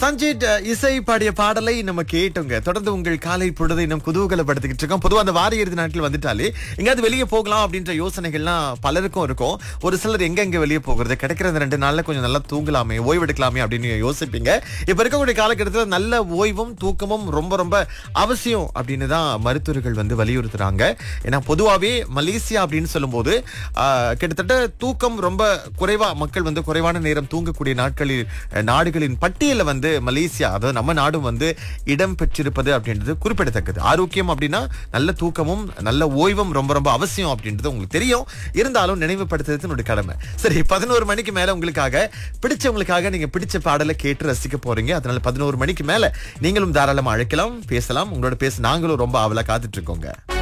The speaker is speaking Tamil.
சஞ்சித் அஹ், இசை பாடிய பாடலை நம்ம கேட்டோங்க தொடர்ந்து உங்கள் காலை பொழுதை நம்ம குதூகலப்படுத்திக்கிட்டு இருக்கோம் பொதுவா அந்த வார இறுதி நாட்கள் வந்துட்டாலே எங்கேயாவது வெளியே போகலாம் அப்படின்ற யோசனைகள்லாம் பலருக்கும் இருக்கும் ஒரு சிலர் எங்க எங்க வெளியே போகிறது கிடைக்கிற இந்த ரெண்டு நாள்ல கொஞ்சம் நல்லா தூங்கலாமே ஓய்வெடுக்கலாமே அப்படின்னு யோசிப்பீங்க இப்ப இருக்கக்கூடிய காலகட்டத்தில் நல்ல ஓய்வும் தூக்கமும் ரொம்ப ரொம்ப அவசியம் அப்படின்னு தான் மருத்துவர்கள் வந்து வலியுறுத்துறாங்க ஏன்னா பொதுவாகவே மலேசியா அப்படின்னு சொல்லும்போது ஆஹ், கிட்டத்தட்ட தூக்கம் ரொம்ப குறைவா மக்கள் வந்து குறைவான நேரம் தூங்கக்கூடிய நாட்களில் அஹ், நாடுகளின் பட்டியலில் வந்து மலேசியா அதாவது நம்ம நாடும் வந்து இடம் பெற்றிருப்பது அப்படின்றது குறிப்பிடத்தக்கது ஆரோக்கியம் அப்படின்னா நல்ல தூக்கமும் நல்ல ஓய்வும் ரொம்ப ரொம்ப அவசியம் அப்படின்றது உங்களுக்கு தெரியும் இருந்தாலும் நினைவுபடுத்துறது என்னுடைய கடமை சரி பதினோரு மணிக்கு மேல உங்களுக்காக பிடிச்சவங்களுக்காக நீங்க பிடிச்ச பாடலை கேட்டு ரசிக்க போறீங்க அதனால பதினோரு மணிக்கு மேல நீங்களும் தாராளமா அழைக்கலாம் பேசலாம் உங்களோட பேச நாங்களும் ரொம்ப ஆவலா காத்துட்டு இருக்கோங்க